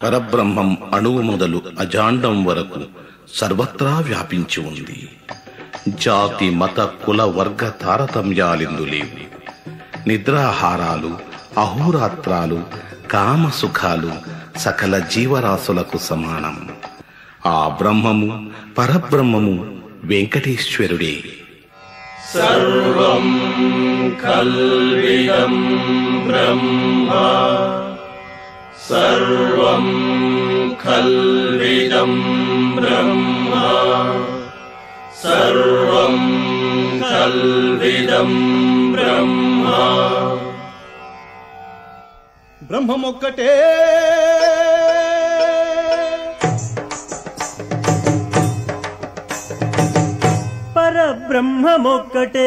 పరబ్రహ్మం అణువు మొదలు అజాండం వరకు సర్వత్రా వ్యాపించి ఉంది జాతి మత కుల వర్గ తారతమ్యాలెందు లేవు నిద్రాహారాలు అహోరాత్రాలు కామ సుఖాలు సకల జీవరాశులకు సమానం ఆ బ్రహ్మము పరబ్రహ్మము వెంకటేశ్వరుడే सर्वं कल्विदं ब्रह्मा सर्वं कल्विदं ब्रह्मा सर्वं कल्विदं ब्रह्मा బ్రహ్మమొక్కటే పరబ్రహ్మమొక్కటే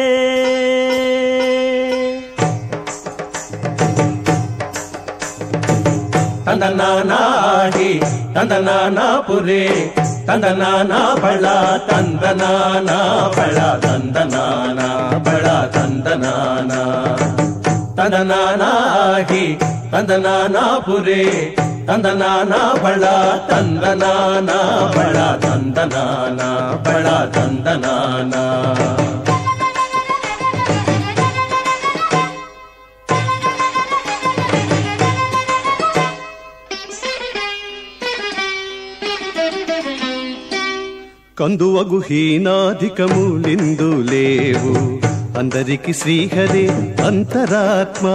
ತಂದನಾನಾಡಿ ತಂದನಾನ ಪುರೇ ತಂದನಾನ ಬಳ ತಂದನಾನ ಬಳ ತಂದನಾನ ಬಳ ತಂದನಾನ ತಂದನಾನಾಗಿ ತಂದನಾನ ಪುರೇ ತಂದನಾನ ಬಳ ತಂದನಾನ ಬಳ ತಂದನಾನ ಬಳ ತಂದನಾನ కందువగు హీనాధికము నిందు లేవు అందరికి శ్రీహరే అంతరాత్మ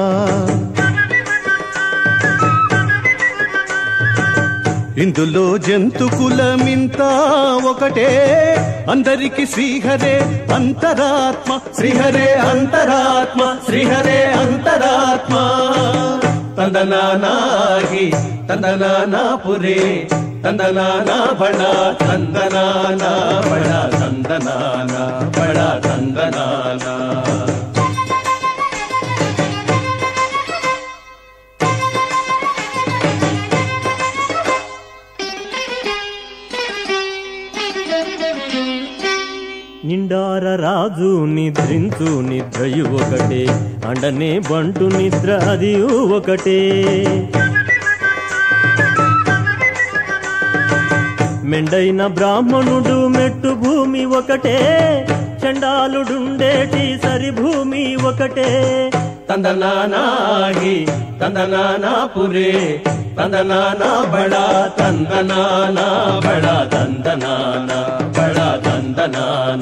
ఇందులో జంతు కులమింత ఒకటే అందరికి శ్రీహరే అంతరాత్మ శ్రీహరే అంతరాత్మ శ్రీహరే అంతరాత్మ ತಂದನಾನಾಗಿ ತಂದನಾನ ಪುರೇ ತಂದನಾನ ಬಳ ತಂದನಾನ ಬಳ ತಂದನಾನ ಬಳ ತಂದನಾನ నిండార రాజు నిద్రించు నిద్రయు ఒకటే అండనే బంటు నిద్ర అది ఒకటే మెండైన బ్రాహ్మణుడు మెట్టు భూమి ఒకటే చండాలుడుండేటి సరి భూమి ఒకటే ತಂದನಾನಾಗಿ ತಂದನಾನ ಪುರೇ ತಂದನಾನ ಬಳ ತಂದನಾನ ಬಳ ತಂದನಾನ ಬಳ ತಂದನಾನ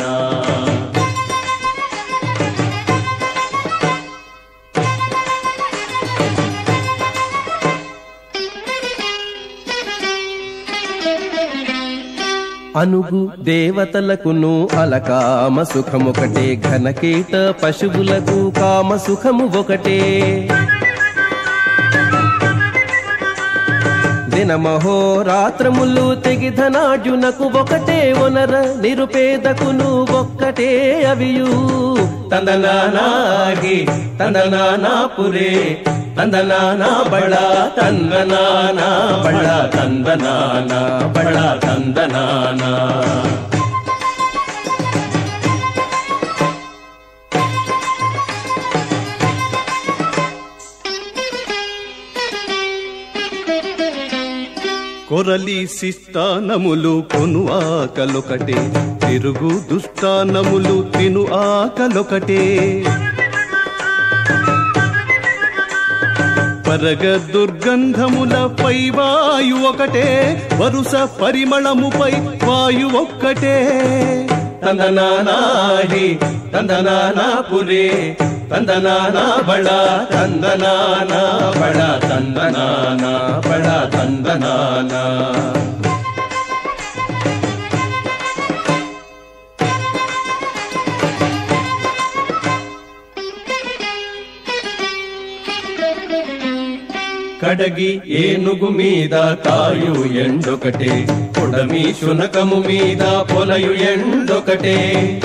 అనుగు దేవతలకును అలకామ సుఖమొకటే ఘనకీట పశువులకు కామ సుఖము ఒకటే దినమహోరాత్రములు తెగిధనాజునకు ఒకటే ఒనర నిరుపేదకును ఒక్కటే అవియు తందనానాగి తందనానా పురే తందనానా బళ తందనానా బళ తందనానా బళ తందనానా కొరలి శిస్తానములు కొను ఆకలొకటే తిరుగు దుస్థానములు తిను ఆకలొకటే పరగ దుర్గంధములపై వాయు ఒకటే వరుస పరిమళముపై వాయు ఒక్కటే ತಂದನಾನಾಗಿ ತಂದನಾನ ಪುರೇ ತಂದನಾನ ಬಳ ತಂದನಾನ ಬಳ ತಂದನಾನ ಬಳ ತಂದನಾನ కడగి ఏనుగు మీద కాయు ఎండొకటే పొడమి శునకము మీద పొలయు ఎండొకటే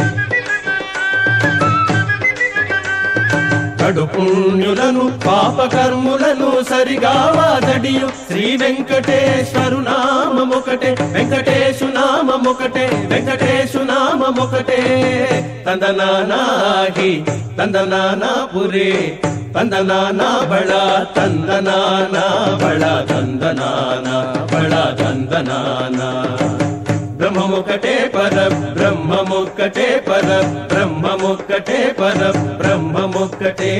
కడు పుణ్యులను పాపకర్ములను సరిగా వాదడియు శ్రీ వెంకటేశ్వరు నామమొకటే వెంకటేశు నామమొకటే వెంకటేశు నామమొకటే తందనానాగి తందనానా పురే ತಂದನಾನ ಬಳ ತಂದನಾನ ಬಳ ತಂದನಾನ ಬಳ ತಂದನಾನ బ్రహ్మముక్కటే పర బ్రహ్మముక్కటే పర బ్రహ్మముక్కటే పర బ్రహ్మముక్కటే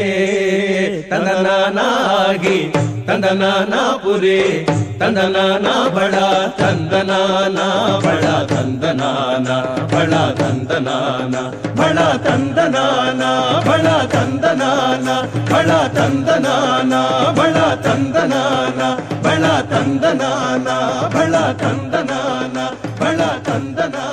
తందనానాగి తందనానాపురే తందనానా బళ తందనానా బళ తందనాన బళ తందనాన బళ తందనాన బళ తందనాన బళ తందనాన బళ తందనాన బళ తందనాన బళ తందనాన బళ తందనా